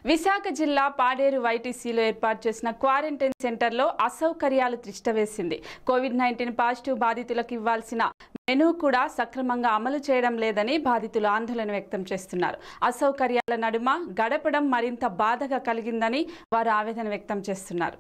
విశాఖ జిల్లా పాడేరు వైటీసీలో ఏర్పాటు చేసిన క్వారంటైన్ సెంటర్లో అసౌకర్యాలు తిష్టవేసింది కోవిడ్ నైన్టీన్ పాజిటివ్ బాధితులకు ఇవ్వాల్సిన మెనూ కూడా సక్రమంగా అమలు చేయడం లేదని బాధితులు ఆందోళన వ్యక్తం చేస్తున్నారు అసౌకర్యాల నడుమ గడపడం మరింత బాధగా కలిగిందని వారు ఆవేదన వ్యక్తం చేస్తున్నారు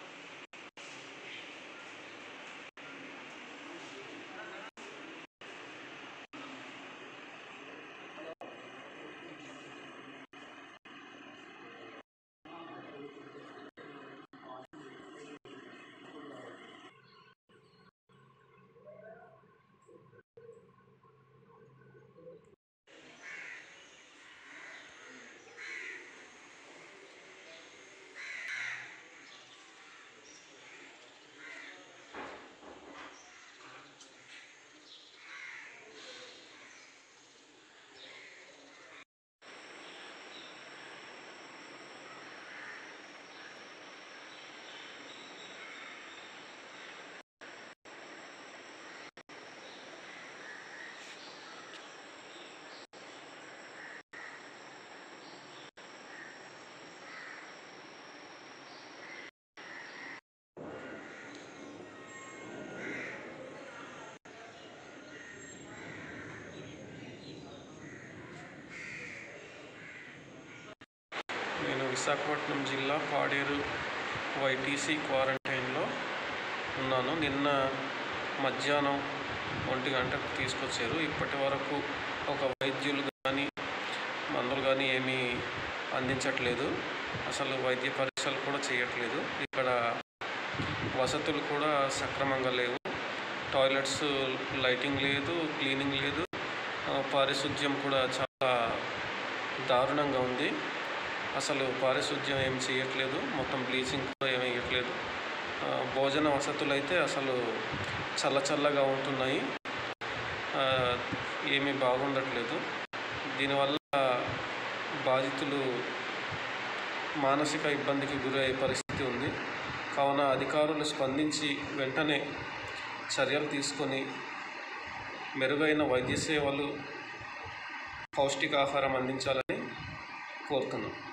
నేను విశాఖపట్నం జిల్లా పాడేరు వైటీసీ క్వారంటైన్లో ఉన్నాను నిన్న మధ్యాహ్నం ఒంటి గంటకు తీసుకొచ్చారు ఇప్పటి వరకు ఒక వైద్యులు కానీ మందులు కానీ ఏమీ అందించట్లేదు అసలు వైద్య పరీక్షలు కూడా చేయట్లేదు ఇక్కడ వసతులు కూడా సక్రమంగా లేవు టాయిలెట్స్ లైటింగ్ లేదు క్లీనింగ్ లేదు ఆ, పారిశుద్ధ్యం కూడా చాలా దారుణంగా ఉంది అసలు పారిశుద్ధ్యం ఏం చేయట్లేదు మొత్తం బ్లీచింగ్ కూడా ఏమి వేయట్లేదు ఆ, భోజన వసతులు అయితే అసలు చల్ల చల్లగా ఉంటున్నాయి ఆ, ఏమీ బాగుండట్లేదు దీనివల్ల బాధితులు మానసిక ఇబ్బందికి గురయ్యే పరిస్థితి ఉంది కావున అధికారులు స్పందించి వెంటనే చర్యలు తీసుకొని మెరుగైన వైద్య సేవలు పౌష్టికాహారం అందించాలని కోరుతున్నాం